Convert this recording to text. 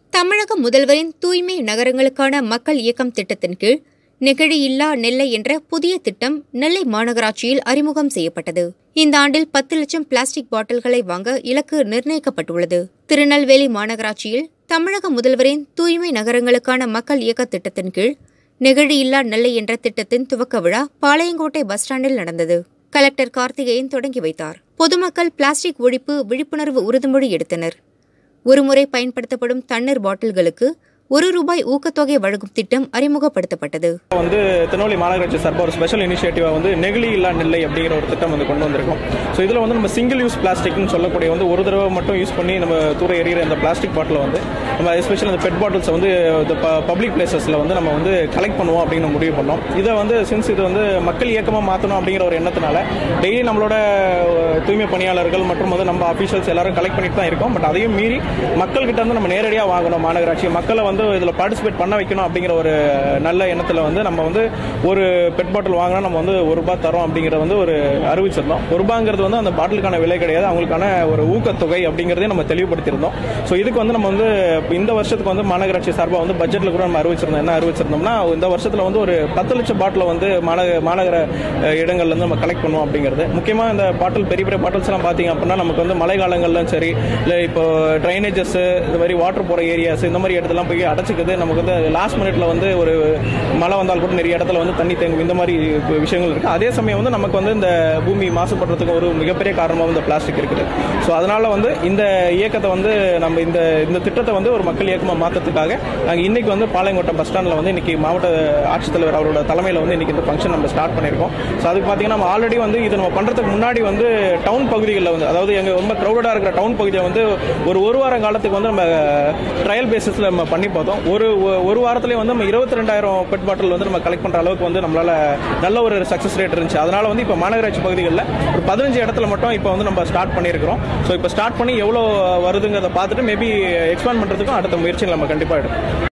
தமிழக முதல்வரின் தூய்மை நகரங்களுக்கான மக்கள் இயக்கம் திட்டத்தின் கீழ் நெகிழியில்லா நெல்லை என்ற புதிய திட்டம் நெல்லை மாநகராட்சியில் அறிமுகம் செய்யப்பட்டது இந்த ஆண்டில் பத்து லட்சம் பிளாஸ்டிக் பாட்டில்களை வாங்க இலக்கு நிர்ணயிக்கப்பட்டுள்ளது திருநெல்வேலி மாநகராட்சியில் தமிழக முதல்வரின் தூய்மை நகரங்களுக்கான மக்கள் இயக்க திட்டத்தின் கீழ் நெகிழியில்லா நெல்லை என்ற திட்டத்தின் துவக்க விழா பாளையங்கோட்டை பஸ் ஸ்டாண்டில் நடந்தது கலெக்டர் கார்த்திகேயன் தொடங்கி வைத்தார் பொதுமக்கள் பிளாஸ்டிக் ஒழிப்பு விழிப்புணர்வு உறுதிமொழி எடுத்தனர் ஒருமுறை பயன்படுத்தப்படும் தண்ணீர் பாட்டில்களுக்கு ஒரு ரூபாய் ஊக்கத்தொகை வழங்கும் திட்டம் அறிமுகப்படுத்தப்பட்டது வந்து திருநெல்வேலி மாநகராட்சி சார்பாக ஒரு ஸ்பெஷல் இனிஷியேட்டிவாக வந்து நெகிழி இல்லா நெல்லை அப்படிங்கிற ஒரு திட்டம் வந்து கொண்டு வந்திருக்கோம் ஸோ இதில் வந்து நம்ம சிங்கிள் யூஸ் பிளாஸ்டிக்னு சொல்லக்கூடிய வந்து ஒரு தடவை மட்டும் யூஸ் பண்ணி நம்ம தூர எறிகிற அந்த பிளாஸ்டிக் பாட்டிலை வந்து நம்ம எஸ்பெஷலி அந்த பெட் பாட்டில்ஸை வந்து பப்ளிக் பிளேசஸில் வந்து நம்ம வந்து கலெக்ட் பண்ணுவோம் அப்படின்னு முடிவு பண்ணோம் இதை வந்து சின்ஸ் இது வந்து மக்கள் இயக்கமாக மாற்றணும் அப்படிங்கிற ஒரு எண்ணத்தினால டெய்லி நம்மளோட அஹ், தூய்மை பணியாளர்கள் மற்றும் வந்து நம்ம அஃபீஷியல்ஸ் எல்லாரும் கலெக்ட் பண்ணிட்டு தான் இருக்கோம் பட் அதையும் மீறி மக்கள்கிட்ட வந்து நம்ம நேரடியாக வாங்கணும் மாநகராட்சி மக்களை வந்து இதில் பார்ட்டிசிபேட் பண்ண வைக்கணும் அப்படிங்கிற ஒரு நல்ல எண்ணத்தில் வந்து நம்ம வந்து ஒரு பெட் பாட்டில் வாங்கினா நம்ம வந்து ஒரு ரூபாய் தரோம் அப்படிங்கிறத வந்து ஒரு அறிவிச்சிருந்தோம் ஒரு ரூபாங்கிறது வந்து அந்த பாட்டிலுக்கான விலை கிடையாது அவங்களுக்கான ஒரு ஊக்கத்தொகை அப்படிங்கிறதையும் நம்ம தெளிவுபடுத்தியிருந்தோம் ஸோ இதுக்கு வந்து நம்ம வந்து இந்த வருஷத்துக்கு வந்து மாநகராட்சி சார்பாக வந்து பட்ஜெட்டில் கூட நம்ம அறிவிச்சிருந்தோம் என்ன அறிவிச்சிருந்தோம்னா இந்த வருஷத்தில் வந்து ஒரு பத்து லட்சம் பாட்டிலை வந்து மாநகர மாநகர அஹ், இடங்கள்ல இருந்து நம்ம கலெக்ட் பண்ணுவோம் அப்படிங்கிறது முக்கியமாக இந்த பாட்டில் பெரிய பெரிய பாட்டில்ஸ் எல்லாம் பார்த்தீங்க அப்படின்னா நமக்கு வந்து மழை காலங்கள்லாம் சரி இல்லை இப்போ ட்ரைனேஜஸ் இந்த மாதிரி வாட்டர் போகிற ஏரியாஸ் இந்த மாதிரி இடத்துலாம் போய் அடைச்சிக்குது நமக்கு வந்து லாஸ்ட் மினிட்ல வந்து ஒரு மழை வந்தால் கூட நிறைய இடத்துல வந்து தண்ணி தேங்கும் இந்த மாதிரி விஷயங்கள் இருக்குது அதே சமயம் வந்து நமக்கு வந்து இந்த பூமி மாசுபடுறதுக்கு ஒரு மிகப்பெரிய காரணமாக இந்த பிளாஸ்டிக் இருக்குது ஸோ அதனால வந்து இந்த இயக்கத்தை வந்து நம்ம இந்த இந்த திட்டத்தை வந்து ஒரு மக்கள் இயக்கமாக மாற்றத்துக்காக நாங்கள் இன்னைக்கு வந்து பாளையங்கோட்டை பஸ் ஸ்டாண்டில் வந்து இன்னைக்கு மாவட்ட ஆட்சித்தலைவர் அவரோட தலைமையில் வந்து இன்னைக்கு இந்த ஃபங்க்ஷன் நம்ம ஸ்டார்ட் பண்ணியிருக்கோம் ஸோ அதுக்கு பார்த்தீங்கன்னா நம்ம ஆல்ரெடி வந்து இது நம்ம பண்ணுறதுக்கு முன்னாடி வந்து டவுன் பகுதிகளில் வந்து அதாவது எங்கள் ரொம்ப க்ரௌடடாக இருக்கிற டவுன் பகுதியை வந்து ஒரு ஒரு வாரம் காலத்துக்கு வந்து நம்ம ட்ரையல் பேசிஸில் நம்ம பண்ணி பார்த்தோம் ஒரு ஒரு வாரத்திலே வந்து நம்ம இருபத்தி ரெண்டாயிரம் பெட் பாட்டில் வந்து நம்ம கலெக்ட் பண்ணுற அளவுக்கு வந்து நம்மளால நல்ல ஒரு சக்ஸஸ் ரேட் இருந்துச்சு அதனால வந்து இப்போ மாநகராட்சி பகுதிகளில் ஒரு பதினஞ்சு இடத்துல மட்டும் இப்போ வந்து நம்ம ஸ்டார்ட் பண்ணியிருக்கிறோம் ஸோ இப்போ ஸ்டார்ட் பண்ணி எவ்வளோ வருதுங்கிறத பார்த்துட்டு மேபி எக்ஸ்பேண்ட் பண்ணுறதுக்கும் அடுத்த முயற்சிகள் நம்ம கண்டிப்பாக எடுப்போம்